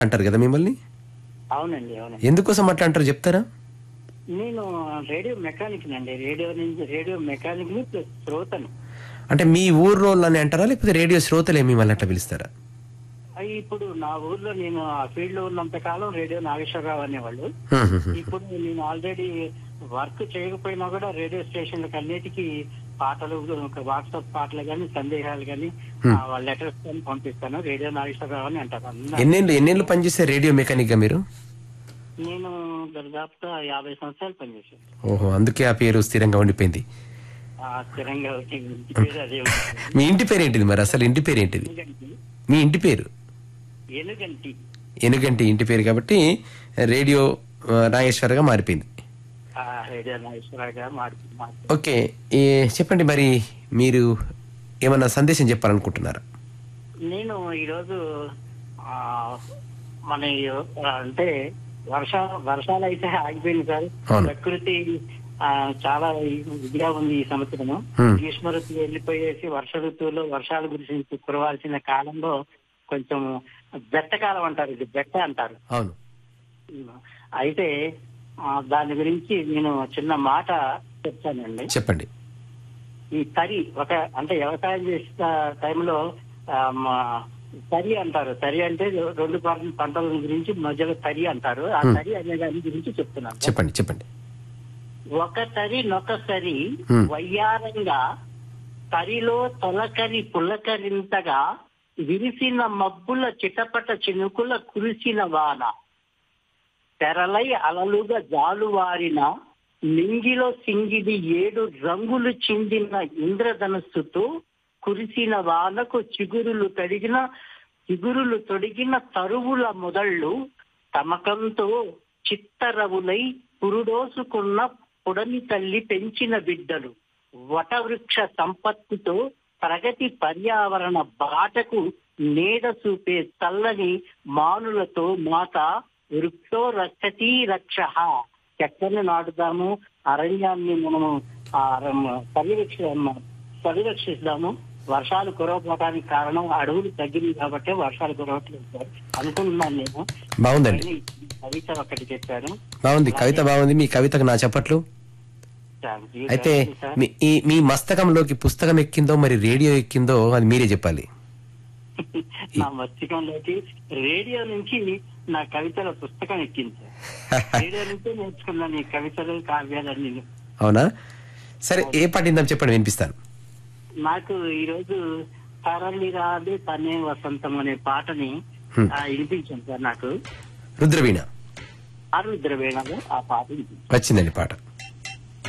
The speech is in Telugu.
అంటారు కదా మిమ్మల్ని అవునండి అవునండి ఎందుకోసం అట్లా అంటారు చెప్తారా నేను రేడియో మెకానిక్ అండి రేడియో నుంచి రేడియో మెకానిక్ ని ప్లస్ శ్రోతను అంటే మీ ఊర్లో అని అంటారా లేకపోతే రేడియో శ్రోతలే మిమ్మల్ని అట్లా పిలుస్తారా అయి ఇప్పుడు నా ఊర్లో నేను ఆ ఫీల్డ్ లో ఉన్నంత కాలం రేడియో నాగేశ్వరరావు అనేవాళ్ళు హ్మ్, హ్మ్, హ్మ్. ఇప్పుడు నేను ఆల్రెడీ వర్క్ చేయకపోయినా కూడా రేడియో స్టేషన్లకు అన్నిటికీ పాటలు వాట్సాప్ పాటలు కానీ సందేహాలు కానీ వాళ్ళ లెటర్స్ కానీ పంపిస్తాను రేడియో నాగేశ్వరరావు అని అంటారు అందరూ. ఎన్నేళ్ళు ఎన్నేళ్ళు పనిచేసే రేడియో మెకానిక్ గా మీరు నేను దాదాపుగా యాభై సంవత్సరాలు పనిచేశాను ఓహో అందుకే ఆ పేరు స్థిరంగా ఉండిపోయింది ఆ స్థిరంగా వచ్చి ఇంటి పేరు అదే ఉంటుంది. మీ ఇంటి పేరు ఏంటిది మరి అసలు ఇంటి పేరు ఏంటిది ఎనుగంటి మీ ఇంటి పేరు ఎనుగంటి ఎనుగంటి ఇంటి పేరు కాబట్టి రేడియో ఆ, నాగేశ్వరగా మారిపోయింది ఆ రేడియో నాగేశ్వరరావుగా మారి మారి ఓకే ఈ చెప్పండి మరి మీరు ఏమన్నా సందేశం చెప్పాలనుకుంటున్నారా నేను ఈరోజు ఆ, మన ఈ, ఆ, అంటే వర్ష వర్షాలు అయితే ఆగిపోయింది సార్ అవును. ప్రకృతి ఆ, చాలా ఇదిగా ఉంది ఈ సంవత్సరము Hmm. గ్రీష్మ ఋతువు వెళ్ళిపోయేసి వర్ష ఋతువులో వర్షాల గురించి కురవాల్సిన కాలంలో కొంచెం బెట్ట కాలం అంటారు ఇది బెట్ట అంటారు అవును అయితే ఆ, దాని గురించి నేను చిన్న మాట చెప్తానండి చెప్పండి ఈ తరి ఒక అంటే వ్యవసాయం చేసిన టైంలో ఆ, మా- తరి అంటారు తరి అంటే రెండు పంట- పంటల గురించి మధ్యలో తరి అంటారు ఆ Hmm. తరి అనే దాని గురించి చెప్తున్నాను చెప్పండి చెప్పండి ఒక తరి నొక సరి Hmm. వయ్యారంగా తరిలో తొలకరి పులకరింతగా విరిసిన మబ్బుల చిటపట చినుకుల కురిసిన వాన తెరలై అలలుగా జాలువారిన నింగిలో సింగిది ఏడు రంగులు చిందిన ఇంద్రధనస్సుతో కురిసిన వానకు చిగురులు తడిగిన చిగురులు తొడిగిన తరువుల మొదళ్ళు తమకంతో చిత్తరవులై పురుడోసుకున్న పుడమి తల్లి పెంచిన బిడ్డలు వటవృక్ష సంపత్తితో ప్రగతి పర్యావరణ బాటకు నీడ చూపే చల్లని మానులతో మాత వృక్షో రక్షతి రక్ష చెట్లను నాటుదాము అరణ్యాన్ని మనము ఆ రమ- పరిరక్ష పరిరక్షిస్తాము వర్షాలు కురవపోవడానికి కారణం అడవులు తగ్గింది కాబట్టి వర్షాలు కురవట్లేదు సార్ అనుకుంటున్నాను నేను బాగుందండి కానీ కవిత ఒకటి చెప్పాను బాగుంది కవిత బాగుంది మీ కవితకు నా చెప్పట్లు Thank you, అయితే thank you, sir. మీ ఈ మీ మస్తకంలోకి పుస్తకం ఎక్కిందో మరి రేడియో ఎక్కిందో అది మీరే చెప్పాలి నా మస్తికంలోకి రేడియో నుంచి నా కవితల పుస్తకం ఎక్కింది సార్ రేడియో నుంచే నేర్చుకున్నాను ఈ కవితలు కావ్యాలన్నీ అవునా సరే ఏ పాట ఇందాం చెప్పండి వినిపిస్తాను నాకు ఈ రోజు తరలి రాదు తనే వసంతం అనే పాటని Hmm. ఆ, వినిపించాను సార్ నాకు రుద్రవీణ ఆరుద్ర వేణలో ఆ పాట వినిపించాను వచ్చిందండి పాట